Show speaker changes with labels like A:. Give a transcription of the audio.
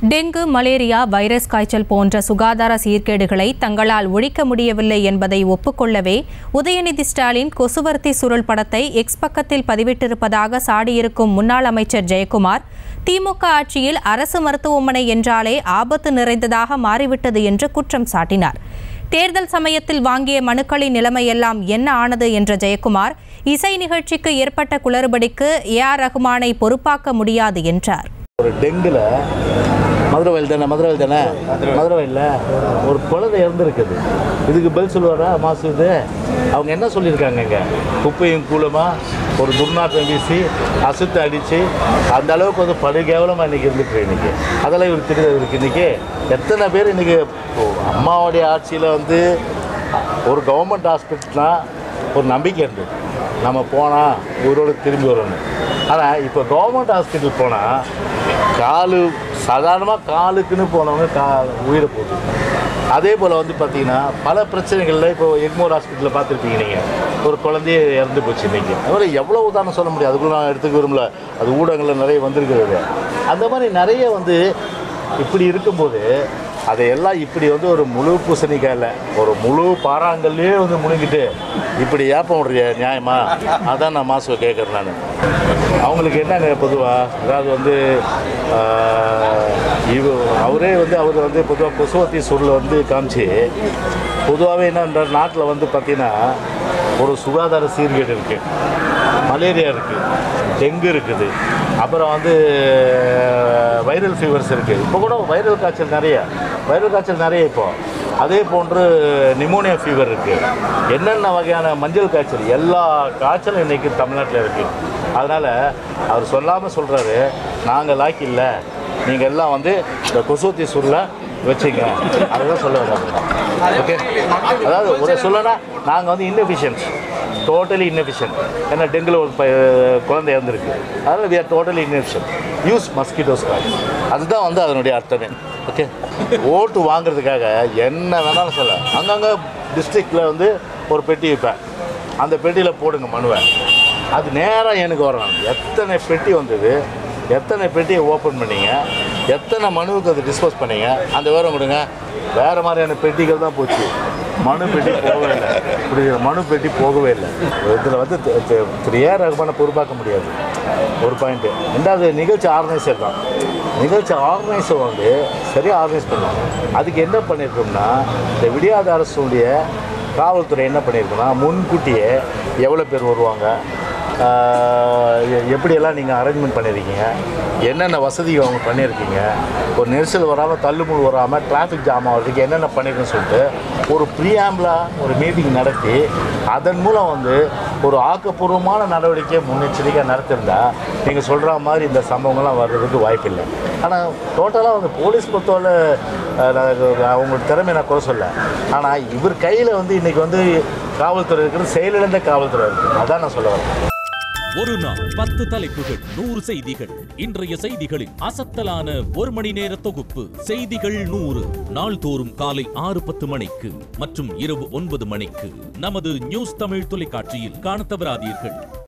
A: dengue malaria virus காய்ச்சல் போன்ற சுகாதார சீர்கேடுகளை தங்களால் ஒழிக்க முடியவில்லை என்பதை ஒப்புக்கொள்ளவே உதயநிதி ஸ்டாலின் கொசுவர்த்தி சுருள் படத்தை எக்ஸ் பக்கத்தில் பதிவிட்டிருப்பதாக சாடியிருக்கும் முன்னாள் அமைச்சர் ஜெயக்குமார் திமுக ஆட்சியில் அரசு மருத்துவமனை என்றாலே ஆபத்து நிறைந்ததாக மாறிவிட்டது என்று குற்றம் சாட்டினார் தேர்தல் சமயத்தில் வாங்கிய மனுக்களின் நிலைமையெல்லாம் என்ன ஆனது என்ற ஜெயக்குமார் இசை நிகழ்ச்சிக்கு ஏற்பட்ட குளறுபடிக்கு ஏ ஆர் ரகுமானை பொறுப்பாக்க முடியாது என்றார்
B: ஒரு டெங்குல மதுரை வயல் தானே மதுரை வயல் தானே மதுரை வயலில் ஒரு குழந்தை இறந்துருக்குது இதுக்கு பதில் சொல்லுவாரா மாசு இது அவங்க என்ன சொல்லியிருக்காங்க இங்கே குப்பையும் கூலமாக ஒரு துர்நாற்றம் வீசி அசுத்து அடித்து அந்த அளவுக்கு வந்து படு கேவலமாக இன்றைக்கி இருந்துட்டு இன்றைக்கி அதெல்லாம் இவருக்கு தெரியுது இவருக்கு இன்றைக்கி எத்தனை பேர் இன்றைக்கி அம்மாவுடைய ஆட்சியில் வந்து ஒரு கவர்மெண்ட் ஹாஸ்பிட்டல்னா ஒரு நம்பிக்கை இருந்தது நம்ம போனால் உயிரோடு திரும்பி வரணும் ஆனால் இப்போ கவர்மெண்ட் ஹாஸ்பிட்டல் போனால் காலு சாதாரணமாக காலுக்குன்னு போனவங்க கா உயிரை போகுது அதே போல் வந்து பார்த்தீங்கன்னா பல பிரச்சனைகளில் இப்போ எக்மோர் ஹாஸ்பிட்டலில் பார்த்துருப்பீங்க நீங்கள் ஒரு குழந்தைய இறந்து போச்சு இன்றைக்கி அதுமாதிரி எவ்வளோ உதாரணம் சொல்ல முடியாது அதுக்குள்ள நான் எடுத்துக்க விரும்பல அது ஊடகங்களில் நிறைய வந்திருக்கிறது அந்த மாதிரி நிறைய வந்து இப்படி இருக்கும்போது அதையெல்லாம் இப்படி வந்து ஒரு முழு பூசணிக்காயில் ஒரு முழு பாறாங்கல்லே வந்து முழுங்கிட்டு இப்படி ஏப்பம் விடுறிய நியாயமா அதான் நான் மாசுவை கேட்குறேன் நான் அவங்களுக்கு என்னங்க பொதுவாக அதாவது வந்து ஆஹ், இவ அவரே வந்து அவர் வந்து பொதுவாக கொசுவத்தி சூழலை வந்து காமிச்சு பொதுவாகவே என்ன நாட்டில் வந்து பார்த்திங்கன்னா ஒரு சுகாதார சீர்கேடு இருக்குது மலேரியா இருக்குது டெங்கு இருக்குது அப்புறம் வந்து வைரல் ஃபீவர்ஸ் இருக்குது இப்போ கூட வைரல் காய்ச்சல் நிறைய வைரல் காய்ச்சல் நிறைய இப்போ அதே போன்று நிமோனியா ஃபீவர் இருக்குது என்னென்ன வகையான மஞ்சள் காய்ச்சல் எல்லா காய்ச்சலும் இன்றைக்கி தமிழ்நாட்டில் இருக்குது அதனால் அவர் சொல்லாமல் சொல்கிறாரு நாங்கள் லாக்கி இல்லை நீங்கள் எல்லாம் வந்து இந்த கொசுவத்தி சுருளை வச்சுங்க அதுதான் சொல்ல வர்றாங்க ஓகே அதாவது ஒரு சொல்லனா நாங்கள் வந்து இன்னெஃபிஷியன்ட் டோட்டலி இன்னெஃபிஷியன்ட் ஏன்னா டெங்குல ஒரு ப- குழந்தை இறந்துருக்கு அதனால் we are totally inefficient use mosquitoes காய் அதுதான் வந்து அதனுடைய அர்த்தமே ஓகே ஓட்டு வாங்குறதுக்காக என்ன வேணாலும் சொல்ல அங்கங்கே டிஸ்ட்ரிக்டில் வந்து ஒரு பெட்டி வைப்பேன் அந்த பெட்டியில் போடுங்க மனுவை அது நேராக எனக்கு வரணும் எத்தனை பெட்டி வந்தது எத்தனை பெட்டியை ஓப்பன் பண்ணீங்க எத்தனை மனுவுக்கு அதை டிஸ்போஸ் பண்ணீங்க அந்த விவரம் விடுங்க வேறு மாதிரியான பெட்டிகள் தான் போச்சு மனு பெட்டி போகவே இல்லை இப்படி மனு பெட்டி போகவே இல்லை இதில் வந்து தி- தி- திரு ஏ ரகுமான பொறுப்பாக்க முடியாது ஒரு பாயிண்ட்டு ரெண்டாவது நிகழ்ச்சி ஆர்கனைசர் தான் நிகழ்ச்சி ஆர்கனைசர் வந்து சரியாக ஆர்கனைஸ் பண்ணுவாங்க அதுக்கு என்ன பண்ணியிருக்கோம்னா இந்த விடியாத அரசுடைய காவல்துறை என்ன பண்ணியிருக்குன்னா முன்கூட்டியே எவ்வளோ பேர் வருவாங்க ஆஹ் எ- எப்படியெல்லாம் நீங்கள் அரேஞ்ச்மெண்ட் பண்ணியிருக்கீங்க என்னென்ன வசதி அவங்க பண்ணியிருக்கீங்க ஒரு நெரிசல் வராமல் தள்ளுமுள் வராமல் டிராஃபிக் ஜாம் ஆகிறதுக்கு என்னென்ன பண்ணியிருக்குன்னு சொல்லிட்டு ஒரு ப்ரீஆம்பிளாக ஒரு மீட்டிங் நடத்தி அதன் மூலம் வந்து ஒரு ஆக்கப்பூர்வமான நடவடிக்கை முன்னெச்சரிக்கையாக நடத்திருந்தா நீங்கள் சொல்கிற மாதிரி இந்த சம்பவங்கள்லாம் வர்றதுக்கு வாய்ப்பில்லை ஆனால் டோட்டலாக வந்து போலீஸ் பொறுத்தவரை அஹ், நான் அவங்களோட திறமை நான் குறை சொல்ல ஆனால் இவர் கையில் வந்து இன்றைக்கி வந்து காவல்துறை இருக்கிறது செயலிழந்த காவல்துறை இருக்குது அதான் நான் சொல்ல வரேன்
C: ஒரு நாள் பத்து தலைப்புகள் நூறு செய்திகள் இன்றைய செய்திகளின் அசத்தலான ஒரு மணி நேர தொகுப்பு செய்திகள் நூறு நாள்தோறும் காலை ஆறு பத்து மணிக்கு மற்றும் இரவு ஒன்பது மணிக்கு நமது நியூஸ் தமிழ் தொலைக்காட்சியில் காணத் தவறாதீர்கள்